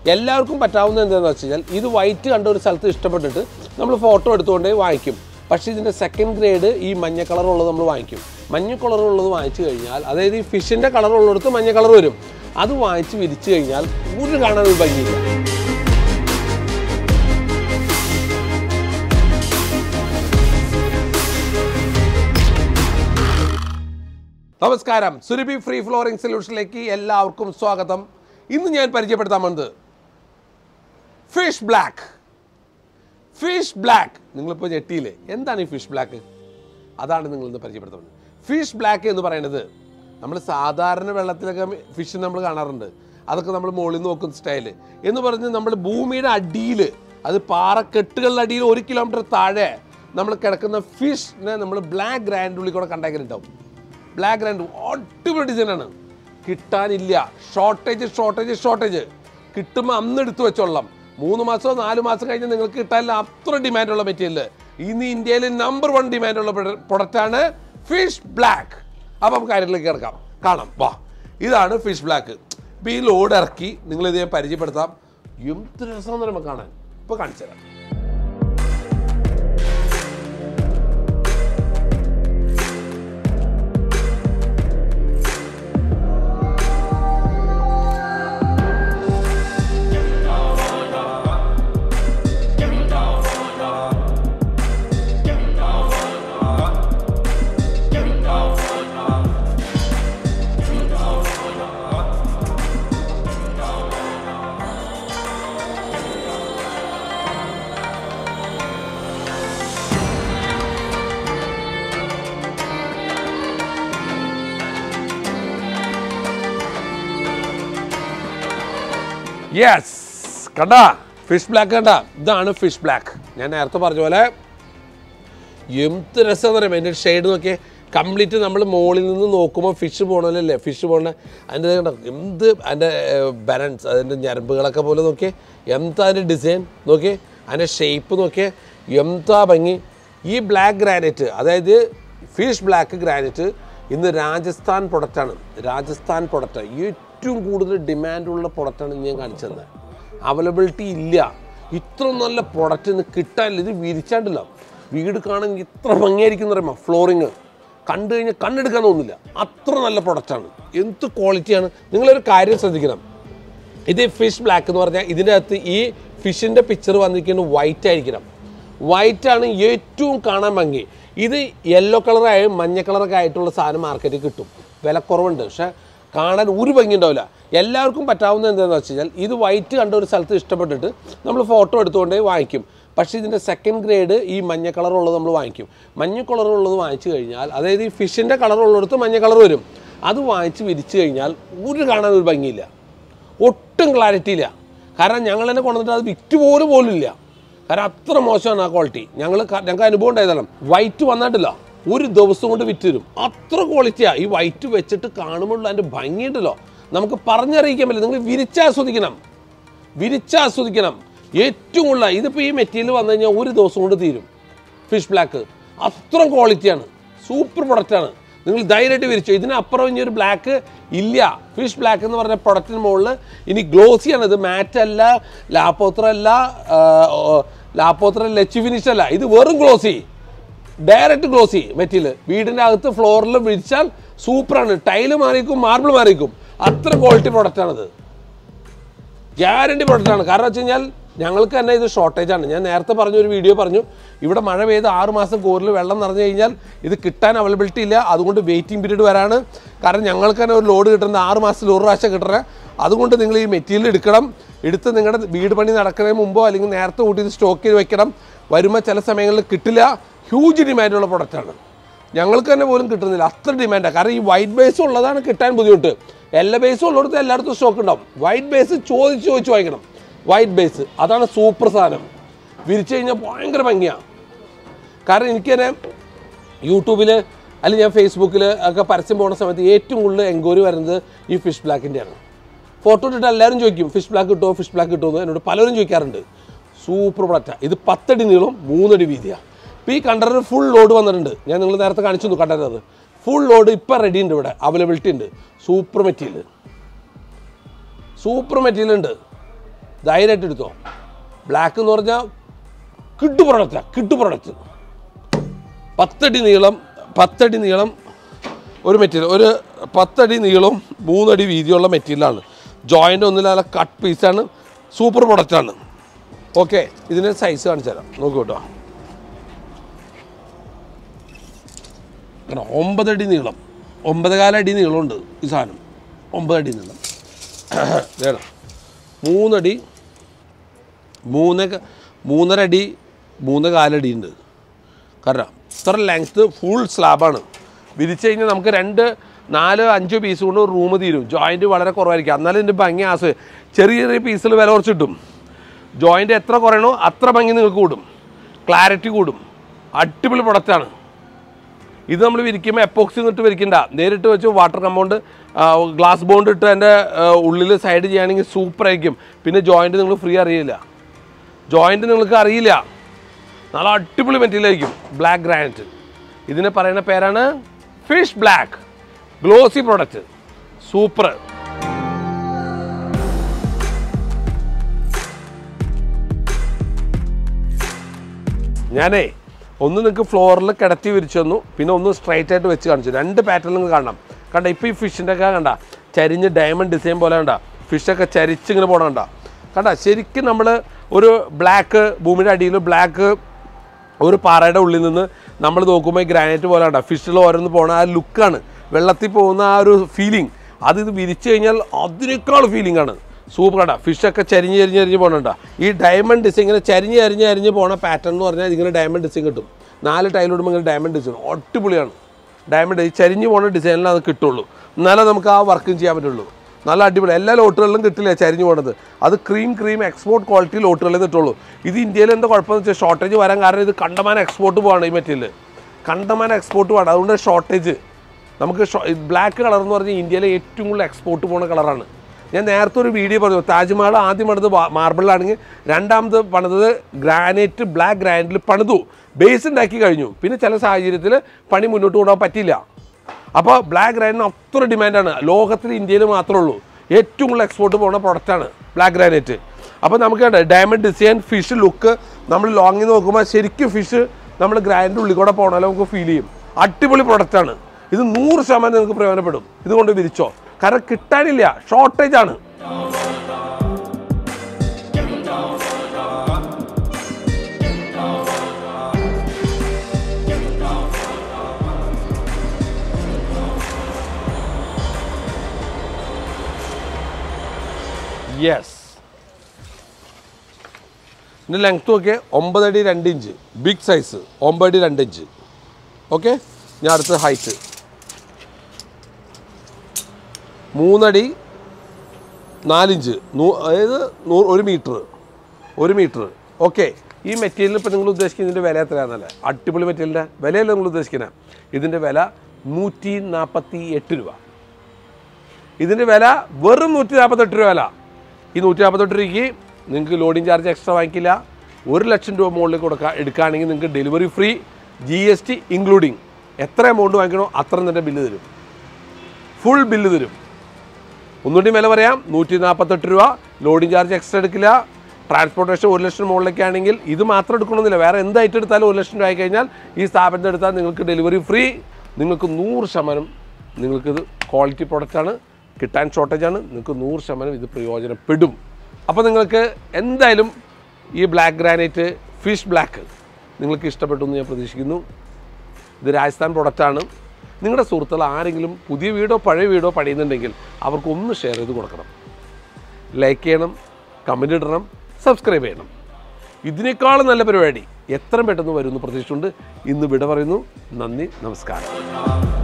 എല്ലാവർക്കും പറ്റാവുന്ന എന്താണെന്ന് വെച്ച് കഴിഞ്ഞാൽ ഇത് വൈറ്റ് കണ്ട ഒരു സ്ഥലത്ത് ഇഷ്ടപ്പെട്ടിട്ട് നമ്മൾ ഫോട്ടോ എടുത്തുകൊണ്ട് വാങ്ങിക്കും പക്ഷേ ഇതിൻ്റെ സെക്കൻഡ് ഗ്രേഡ് ഈ മഞ്ഞ കളറുള്ളത് നമ്മൾ വാങ്ങിക്കും മഞ്ഞ കളറുള്ളത് വാങ്ങിച്ചു കഴിഞ്ഞാൽ അതായത് ഈ ഫിഷിൻ്റെ കളറുള്ളിടത്ത് മഞ്ഞ കളർ വരും അത് വാങ്ങിച്ച് വിരിച്ചു കഴിഞ്ഞാൽ ഒരു കാണാൻ ഒരു ഭംഗിയില്ല നമസ്കാരം സുരഭി ഫ്രീ ഫ്ലോറിംഗ് സൊല്യൂഷനിലേക്ക് എല്ലാവർക്കും സ്വാഗതം ഇന്ന് ഞാൻ പരിചയപ്പെടുത്താൻ വന്നത് ഫിഷ് ബ്ലാക്ക് ഫിഷ് ബ്ലാക്ക് നിങ്ങളിപ്പോൾ ഞെട്ടിയില്ലേ എന്താണ് ഈ ഫിഷ് ബ്ലാക്ക് അതാണ് നിങ്ങൾ ഇന്ന് പരിചയപ്പെടുത്തുന്നത് ഫിഷ് ബ്ലാക്ക് എന്ന് പറയുന്നത് നമ്മൾ സാധാരണ വെള്ളത്തിലൊക്കെ ഫിഷ് നമ്മൾ കാണാറുണ്ട് അതൊക്കെ നമ്മൾ മുകളിൽ നിന്ന് നോക്കുന്ന സ്റ്റൈല് എന്ന് പറഞ്ഞ് നമ്മൾ ഭൂമിയുടെ അടിയിൽ അത് പാറക്കെട്ടുകളുടെ അടിയിൽ ഒരു കിലോമീറ്റർ താഴെ നമ്മൾ കിടക്കുന്ന ഫിഷിനെ നമ്മൾ ബ്ലാക്ക് ഗ്രാൻഡ് ഉള്ളിൽ കൂടെ കണ്ടേക്കുന്നുണ്ടാവും ബ്ലാക്ക് ഗ്രാൻഡ് അടിപൊളി ഡിസൈനാണ് കിട്ടാനില്ല ഷോർട്ടേജ് ഷോർട്ടേജ് ഷോർട്ടേജ് കിട്ടുമ്പോൾ അന്ന് എടുത്തു വെച്ചോളാം മൂന്ന് മാസമോ നാല് മാസം കഴിഞ്ഞ് നിങ്ങൾക്ക് കിട്ടാനില്ല അത്ര ഡിമാൻഡുള്ള മെറ്റീരിയൽ ഇന്ന് ഇന്ത്യയിൽ നമ്പർ വൺ ഡിമാൻഡുള്ള പ്രൊഡക്റ്റാണ് ഫിഷ് ബ്ലാക്ക് അപ്പം നമുക്ക് കാര്യത്തിലേക്ക് കിടക്കാം കാണാം വാ ഇതാണ് ഫിഷ് ബ്ലാക്ക് ഇപ്പം ഈ ലോഡ് ഇറക്കി നിങ്ങളിത് ഞാൻ പരിചയപ്പെടുത്താം എന്ത് രസം നമുക്ക് കാണാൻ ഇപ്പോൾ കാണിച്ചു തരാം യെസ് കണ്ട ഫിഷ് ബ്ലാക്ക് കണ്ട ഇതാണ് ഫിഷ് ബ്ലാക്ക് ഞാൻ നേരത്തെ പറഞ്ഞ പോലെ എന്ത് രസം എന്ന് പറയുമ്പോൾ അതിൻ്റെ ഷെയ്ഡ് നോക്കിയേ കംപ്ലീറ്റ് നമ്മൾ മുകളിൽ നിന്ന് നോക്കുമ്പോൾ ഫിഷ് പോകണമല്ലേ ഫിഷ് പോകണ അതിൻ്റെ കണ്ടോ എന്ത് അതിൻ്റെ ബാലൻസ് അതിൻ്റെ ഞരമ്പുകളൊക്കെ പോലെ നോക്കിയേ എന്താ അതിൻ്റെ ഡിസൈൻ നോക്കിയേ അതിൻ്റെ ഷേപ്പ് നോക്കിയേ എന്താ ഭംഗി ഈ ബ്ലാക്ക് ഗ്രാനൈറ്റ് അതായത് ഫിഷ് ബ്ലാക്ക് ഗ്രാനൈറ്റ് ഇന്ന് രാജസ്ഥാൻ പ്രൊഡക്റ്റാണ് രാജസ്ഥാൻ പ്രൊഡക്റ്റ് ഏറ്റവും കൂടുതൽ ഡിമാൻഡുള്ള പ്രൊഡക്റ്റാണ് ഇന്ന് ഞാൻ കാണിച്ചു തന്നെ അവൈലബിലിറ്റി ഇല്ല ഇത്ര നല്ല പ്രൊഡക്റ്റ് ഇന്ന് കിട്ടാനില്ല ഇത് വിരിച്ചാണ്ടല്ലോ വീട് കാണാൻ ഇത്ര ഭംഗിയായിരിക്കും എന്ന് പറയുമ്പോൾ ഫ്ലോറിങ് കണ്ടു കഴിഞ്ഞാൽ കണ്ണെടുക്കാൻ തോന്നില്ല അത്ര നല്ല പ്രൊഡക്റ്റാണ് എന്ത് ക്വാളിറ്റിയാണ് നിങ്ങളൊരു കാര്യം ശ്രദ്ധിക്കണം ഇത് ഫിഷ് ബ്ലാക്ക് എന്ന് പറഞ്ഞാൽ ഇതിൻ്റെ അകത്ത് ഈ ഫിഷിൻ്റെ പിക്ചർ വന്നിരിക്കുന്നത് വൈറ്റ് ആയിരിക്കണം വൈറ്റ് ആണ് ഏറ്റവും കാണാൻ ഭംഗി ഇത് യെല്ലോ കളറായ മഞ്ഞ കളറൊക്കെ ആയിട്ടുള്ള സാധനം മാർക്കറ്റിൽ കിട്ടും വില കുറവുണ്ട് പക്ഷേ കാണാൻ ഒരു ഭംഗി ഉണ്ടാവില്ല എല്ലാവർക്കും പറ്റാവുന്ന എന്താണെന്ന് വെച്ച് കഴിഞ്ഞാൽ ഇത് വൈറ്റ് കണ്ട ഒരു സ്ഥലത്ത് ഇഷ്ടപ്പെട്ടിട്ട് നമ്മൾ ഫോട്ടോ എടുത്തുകൊണ്ട് വാങ്ങിക്കും പക്ഷേ ഇതിൻ്റെ സെക്കൻഡ് ഗ്രേഡ് ഈ മഞ്ഞ കളറുള്ളത് നമ്മൾ വാങ്ങിക്കും മഞ്ഞ കളറുള്ളത് വാങ്ങിച്ചു കഴിഞ്ഞാൽ അതായത് ഈ ഫിഷിൻ്റെ കളറുള്ളിടത്ത് മഞ്ഞ കളർ വരും അത് വാങ്ങിച്ച് വിരിച്ചു കഴിഞ്ഞാൽ ഒരു കാണാൻ ഒരു ഭംഗിയില്ല ഒട്ടും ക്ലാരിറ്റി ഇല്ല കാരണം ഞങ്ങൾ തന്നെ കൊണ്ടുവന്നിട്ട് അത് വിറ്റ് പോലും പോലും ഇല്ല കാരണം അത്ര മോശമാണ് ആ ക്വാളിറ്റി ഞങ്ങൾ ഞങ്ങൾക്ക് അനുഭവം ഉണ്ടായതാണ് വൈറ്റ് വന്നിട്ടില്ല ഒരു ദിവസം കൊണ്ട് വിറ്റ് തരും അത്ര ക്വാളിറ്റിയാണ് ഈ വൈറ്റ് വെച്ചിട്ട് കാണുമ്പോൾ അതിൻ്റെ ഭംഗിയുണ്ടല്ലോ നമുക്ക് പറഞ്ഞറിയിക്കാൻ പറ്റില്ല നിങ്ങൾ വിരിച്ചാസ്വദിക്കണം വിരിച്ചാസ്വദിക്കണം ഏറ്റവും കൂടുതൽ ഇതിപ്പോൾ ഈ മെറ്റീരിയൽ വന്നു കഴിഞ്ഞാൽ ഒരു ദിവസം കൊണ്ട് തീരും ഫിഷ് ബ്ലാക്ക് അത്ര ക്വാളിറ്റിയാണ് സൂപ്പർ പ്രൊഡക്റ്റാണ് നിങ്ങൾ ധൈര്യമായിട്ട് വിരിച്ചു ഇതിനപ്പുറം ഇനി ഒരു ബ്ലാക്ക് ഇല്ല ഫിഷ് ബ്ലാക്ക് എന്ന് പറഞ്ഞ പ്രൊഡക്റ്റിന് മുകളിൽ ഇനി ഗ്ലോസിയാണ് ഇത് മാറ്റ് അല്ല ലാപ്പോത്ര അല്ല ലാപ്പോത്ര ലച്ച് ഫിനിഷ് അല്ല ഇത് വെറും ഗ്ലോസി ഡയറക്റ്റ് ഗ്ലോസി മെറ്റീരിയൽ വീടിൻ്റെ അകത്ത് ഫ്ലോറിൽ വിരിച്ചാൽ സൂപ്പറാണ് ടൈല് മാറിക്കും മാർബിൾ മാറിക്കും അത്ര ക്വാളിറ്റി പ്രൊഡക്റ്റാണിത് ഗ്യാരണ്ടി പ്രൊഡക്റ്റാണ് കാരണം വെച്ച് കഴിഞ്ഞാൽ ഞങ്ങൾക്ക് തന്നെ ഇത് ഷോർട്ടേജ് ആണ് ഞാൻ നേരത്തെ പറഞ്ഞ ഒരു വീഡിയോ പറഞ്ഞു ഇവിടെ മഴ പെയ്ത് ആറ് മാസം കോറിൽ വെള്ളം നിറഞ്ഞു കഴിഞ്ഞാൽ ഇത് കിട്ടാൻ അവൈലബിലിറ്റി ഇല്ല അതുകൊണ്ട് വെയിറ്റിംഗ് പീരീഡ് വരാണ് കാരണം ഞങ്ങൾക്ക് തന്നെ ഒരു ലോഡ് കിട്ടുന്ന ആറ് മാസത്തിൽ ഒരു പ്രാവശ്യം കിട്ടണേ അതുകൊണ്ട് നിങ്ങൾ ഈ മെറ്റീരിയൽ എടുക്കണം എടുത്ത് നിങ്ങളുടെ വീട് പണി നടക്കുന്നതിന് മുമ്പോ അല്ലെങ്കിൽ നേരത്തെ കൂട്ടി ഇത് സ്റ്റോക്ക് ചെയ്ത് വെക്കണം വരുമ്പോൾ ചില സമയങ്ങളിൽ കിട്ടില്ല ഹ്യൂജ് ഡിമാൻഡുള്ള പ്രൊഡക്റ്റാണ് ഞങ്ങൾക്ക് തന്നെ പോലും കിട്ടുന്നില്ല അത്ര ഡിമാൻഡാണ് കാരണം ഈ വൈറ്റ് ബേസ് ഉള്ളതാണ് കിട്ടാൻ ബുദ്ധിമുട്ട് എല്ലാ ബേസും ഉള്ളിടത്ത് എല്ലായിടത്തും സ്റ്റോക്ക് ഉണ്ടാവും വൈറ്റ് ബേസ് ചോദിച്ച് ചോദിച്ച് വാങ്ങിക്കണം വൈറ്റ് ബേസ് അതാണ് സൂപ്പർ സാധനം വിരിച്ചു കഴിഞ്ഞാൽ ഭയങ്കര ഭംഗിയാണ് കാരണം എനിക്ക് തന്നെ യൂട്യൂബിൽ അല്ലെങ്കിൽ ഞാൻ ഫേസ്ബുക്കിൽ ഒക്കെ പരസ്യം പോകുന്ന സമയത്ത് ഏറ്റവും കൂടുതൽ എൻക്വയറി വരുന്നത് ഈ ഫിഷ് ബ്ലാക്കിൻ്റെയാണ് ഫോട്ടോ ഇട്ടിട്ട് എല്ലാവരും ചോദിക്കും ഫിഷ് ബ്ലാക്ക് കിട്ടുമോ ഫിഷ് ബ്ലാക്ക് കിട്ടുമോ എന്ന് എന്നോട് പലരും ചോദിക്കാറുണ്ട് സൂപ്പർ പ്രൊഡക്റ്റാണ് ഇത് പത്തടി നീളം മൂന്നടി വീതിയാണ് ഇപ്പോൾ ഈ കണ്ടറിന് ഫുൾ ലോഡ് വന്നിട്ടുണ്ട് ഞാൻ നിങ്ങൾ നേരത്തെ കാണിച്ചു തന്നു കണ്ടത് ഫുൾ ലോഡ് ഇപ്പം റെഡി ഉണ്ട് ഇവിടെ അവൈലബിലിറ്റി ഉണ്ട് സൂപ്പർ മെറ്റീരിയൽ സൂപ്പർ മെറ്റീരിയൽ ഉണ്ട് ധൈര്യമായിട്ട് എടുത്തോ ബ്ലാക്ക് എന്ന് പറഞ്ഞാൽ കിട്ടു പ്രൊഡക്റ്റാണ് കിട്ടു പ്രൊഡക്റ്റ് പത്തടി നീളം പത്തടി നീളം ഒരു മെറ്റീരിയൽ ഒരു പത്തടി നീളവും മൂന്നടി വീതിയുള്ള മെറ്റീരിയലാണ് ജോയിൻ്റ് ഒന്നുമില്ല കട്ട് പീസാണ് സൂപ്പർ പ്രൊഡക്റ്റാണ് ഓക്കെ ഇതിന് സൈസ് കാണിച്ചു തരാം നോക്കൂ കേട്ടോ കണ്ടോ ഒമ്പതടി നീളം ഒമ്പതകാലടി നീളമുണ്ട് ഈ സാധനം ഒമ്പതടി നീളം വേണം മൂന്നടി മൂന്ന് ക- മൂന്നര അടി മൂന്ന് കാലടി ഉണ്ട് കാരണം ഇത്ര ലെങ്ത്ത് ഫുൾ സ്ലാബാണ് വിരിച്ചു കഴിഞ്ഞാൽ നമുക്ക് രണ്ട് നാല് അഞ്ച് പീസ് കൊണ്ട് റൂം തീരും ജോയിൻറ്റ് വളരെ കുറവായിരിക്കും എന്നാലും ഇതിൻ്റെ ഭംഗി ആസ് ചെറിയ ചെറിയ പീസിൽ വില കുറച്ച് കിട്ടും ജോയിൻറ്റ് എത്ര കുറയണോ അത്ര ഭംഗി നിങ്ങൾക്ക് കൂടും ക്ലാരിറ്റി കൂടും അടിപൊളി പ്രൊഡക്റ്റാണ് ഇത് നമ്മൾ വിരിക്കുമ്പോൾ എപ്പോക്സി ഇട്ട് വിരിക്കണ്ട നേരിട്ട് വെച്ച് വാട്ടർ കമ്പൗണ്ട് ഗ്ലാസ് ബോണ്ട് ഇട്ട് അതിൻ്റെ ഉള്ളിൽ സൈഡ് ചെയ്യുകയാണെങ്കിൽ സൂപ്പർ ആയിരിക്കും പിന്നെ ജോയിൻറ്റ് നിങ്ങൾ ഫ്രീ അറിയില്ല ജോയിൻറ്റ് നിങ്ങൾക്ക് അറിയില്ല നല്ല അടിപൊളി മെറ്റീരിയൽ ആയിരിക്കും ബ്ലാക്ക് ഗ്രാനൈറ്റ് ഇതിന് പറയുന്ന പേരാണ് fish black glossy product super ഞാനേ ഒന്ന് നിങ്ങൾക്ക് ഫ്ലോറിൽ കിടത്തി വിരിച്ചു തന്നു പിന്നെ ഒന്ന് സ്ട്രൈറ്റ് ആയിട്ട് വെച്ച് കാണിച്ചു രണ്ട് പാറ്റേൺ നിങ്ങൾക്ക് കാണാം കണ്ട ഇപ്പോൾ ഈ ഫിഷിൻ്റെ ഒക്കെ കണ്ട ചരിഞ്ഞ് ഡയമണ്ട് ഡിസൈൻ പോലെ കണ്ട ഫിഷൊക്കെ ചരിച്ച് ഇങ്ങനെ പോകണം കണ്ട കണ്ട ശരിക്കും നമ്മൾ ഒരു ബ്ലാക്ക് ഭൂമിയുടെ അടിയിൽ ബ്ലാക്ക് ഒരു പാറയുടെ ഉള്ളിൽ നിന്ന് നമ്മൾ നോക്കുമ്പോൾ ഈ ഗ്രാനൈറ്റ് പോലെ കണ്ട ഫിഷിൽ ഓരോന്ന് പോണ ആ ലുക്കാണ് വെള്ളത്തിൽ പോകുന്ന ആ ഒരു ഫീലിംഗ് അത് ഇത് വിരിച്ചു കഴിഞ്ഞാൽ അതിനേക്കാൾ ഫീലിംഗ് ആണ് സൂപ്പർ കണ്ട ഫിഷൊക്കെ ചരിഞ്ഞ് ചരിഞ്ഞ് ചരിഞ്ഞ് പോകണണ്ട ഈ ഡയമണ്ട് ഡിസൈൻ ഇങ്ങനെ ചരിഞ്ഞ് ചരിഞ്ഞ് ചരിഞ്ഞ് പോണ പാറ്റേൺ എന്ന് പറഞ്ഞാൽ ഇങ്ങനെ ഡയമണ്ട് ഡിസൈൻ കിട്ടും നാല് ടൈലിടുമ്പോൾ ഇങ്ങനെ ഡയമണ്ട് ഡിസൈൻ അടിപൊളിയാണ് ഡയമണ്ട് ഈ ചരിഞ്ഞ് പോണ ഡിസൈനിൽ അത് കിട്ടുള്ളൂ എന്നാലേ നമുക്ക് ആ വർക്കും ചെയ്യാൻ പറ്റുള്ളൂ നല്ല അടിപൊളി എല്ലാ ലോട്ടുകളിലും കിട്ടില്ല ചരിഞ്ഞു പോണത് അത് ക്രീം ക്രീം എക്സ്പോർട്ട് ക്വാളിറ്റി ലോട്ടുകളിൽ കിട്ടുള്ളൂ ഇത് ഇന്ത്യയിൽ എന്താ കുഴപ്പമെന്ന് വെച്ചാൽ ഷോർട്ടേജ് വരാൻ കാരണം ഇത് കണ്ടമാനം എക്സ്പോർട്ട് പോവാണ് ഈ മെറ്റീരിയൽ കണ്ടമാനം എക്സ്പോർട്ട് പോവാണ് അതുകൊണ്ട് ഷോർട്ടേജ് നമുക്ക് ബ്ലാക്ക് കളർ എന്ന് പറഞ്ഞാൽ ഇന്ത്യയിലെ ഏറ്റവും കൂടുതൽ എക്സ്പോർട്ട് പോകുന്ന കളറാണ് ഞാൻ നേരത്തെ ഒരു വീഡിയോ പറഞ്ഞു താജ്മഹൽ ആദ്യം പണിത് മാർബിളിലാണെങ്കിൽ രണ്ടാമത് പണിതത് ഗ്രാനൈറ്റ് ബ്ലാക്ക് ഗ്രാനൈറ്റിൽ പണിതു ബേസ് ഉണ്ടാക്കി കഴിഞ്ഞു പിന്നെ ചില സാഹചര്യത്തിൽ പണി മുന്നോട്ട് കൊണ്ടുപോകാൻ പറ്റില്ല അപ്പോൾ ബ്ലാക്ക് ഗ്രാനൈറ്റിന് അത്ര ഡിമാൻഡാണ് ലോകത്തിൽ ഇന്ത്യയിൽ മാത്രമേ ഉള്ളൂ ഏറ്റവും കൂടുതൽ എക്സ്പോർട്ട് പോകുന്ന പ്രൊഡക്റ്റാണ് ബ്ലാക്ക് ഗ്രാനൈറ്റ് അപ്പോൾ നമുക്ക് കണ്ടേ ഡയമണ്ട് ഡിസൈൻ ഫിഷ് ലുക്ക് നമ്മൾ ലോങ്ങിൽ നോക്കുമ്പോൾ ശരിക്കും ഫിഷ് നമ്മൾ ഗ്രാനൈറ്റ് ഉള്ളിൽ കൂടെ പോകണമല്ലോ നമുക്ക് ഫീൽ ചെയ്യും അടിപൊളി പ്രൊഡക്റ്റാണ് ഇത് നൂറ് ശതമാനം നിങ്ങൾക്ക് പ്രയോജനപ്പെടും ഇതുകൊണ്ട് വിരിച്ചോ കാരണം കിട്ടാനില്ല ഷോർട്ടേജ് ആണ് യെസ് ഇതിൻ്റെ ലെങ്ത് നോക്കിയേ ഒമ്പതടി രണ്ട് ഇഞ്ച് ബിഗ് സൈസ് ഒമ്പതടി രണ്ട് ഇഞ്ച് ഓക്കെ ഞാൻ അടുത്ത ഹൈറ്റ് മൂന്നടി നാലിഞ്ച് നൂ അതായത് നൂ ഒരു മീറ്റർ ഒരു മീറ്റർ ഓക്കെ ഈ മെറ്റീരിയൽ ഇപ്പോൾ നിങ്ങൾ ഉദ്ദേശിക്കുന്നതിൻ്റെ വില എത്രയാണെന്നല്ലേ അടിപൊളി മെറ്റീരിയലിൻ്റെ വിലയല്ല നിങ്ങൾ ഉദ്ദേശിക്കുന്നത് ഇതിൻ്റെ വില നൂറ്റി നാൽപ്പത്തി എട്ട് രൂപ ഇതിൻ്റെ വില വെറും നൂറ്റി നാൽപ്പത്തെട്ട് രൂപ വില ഈ നൂറ്റി നാൽപ്പത്തെട്ട് രൂപയ്ക്ക് നിങ്ങൾക്ക് ലോഡിംഗ് ചാർജ് എക്സ്ട്രാ വാങ്ങിക്കില്ല ഒരു ലക്ഷം രൂപ മുകളിൽ കൊടുക്കുക എടുക്കുകയാണെങ്കിൽ നിങ്ങൾക്ക് delivery free G S T including എത്ര എമൗണ്ട് വാങ്ങിക്കണോ അത്രയും തന്നെ ബില്ല് തരും ഫുൾ ബില്ല് തരും ഒന്നുകൂടി വില പറയാം നൂറ്റി നാൽപ്പത്തെട്ട് രൂപ ലോഡിംഗ് ചാർജ് എക്സ്ട്രാ എടുക്കില്ല ട്രാൻസ്പോർട്ടേഷൻ ഒരു ലക്ഷം മുകളിലേക്ക് ആണെങ്കിൽ ഇത് മാത്രം എടുക്കണമെന്നില്ല വേറെ എന്ത് ഐറ്റം എടുത്താലും ഒരു ലക്ഷം രൂപ ആയി കഴിഞ്ഞാൽ ഈ സ്ഥാപനത്തിൽ എടുത്താൽ നിങ്ങൾക്ക് ഡെലിവറി ഫ്രീ നിങ്ങൾക്ക് നൂറ് ശതമാനം നിങ്ങൾക്കിത് ക്വാളിറ്റി പ്രൊഡക്റ്റാണ് കിട്ടാൻ ഷോർട്ടേജാണ് നിങ്ങൾക്ക് നൂറ് ശതമാനം ഇത് പ്രയോജനപ്പെടും അപ്പോൾ നിങ്ങൾക്ക് എന്തായാലും ഈ ബ്ലാക്ക് ഗ്രാനൈറ്റ് ഫിഷ് ബ്ലാക്ക് നിങ്ങൾക്ക് ഇഷ്ടപ്പെട്ടു എന്ന് ഞാൻ പ്രതീക്ഷിക്കുന്നു ഇത് രാജസ്ഥാൻ പ്രൊഡക്റ്റാണ് നിങ്ങളുടെ സുഹൃത്തുക്കൾ ആരെങ്കിലും പുതിയ വീടോ പഴയ വീടോ പണിയുന്നുണ്ടെങ്കിൽ അവർക്ക് ഒന്ന് ഷെയർ ചെയ്ത് കൊടുക്കണം ലൈക്ക് ചെയ്യണം കമൻ്റ് ഇടണം സബ്സ്ക്രൈബ് ചെയ്യണം ഇതിനേക്കാളും നല്ല പരിപാടി എത്രയും പെട്ടെന്ന് വരുമെന്ന് പ്രതീക്ഷിച്ചുകൊണ്ട് ഇന്ന് വിട പറയുന്നു നന്ദി നമസ്കാരം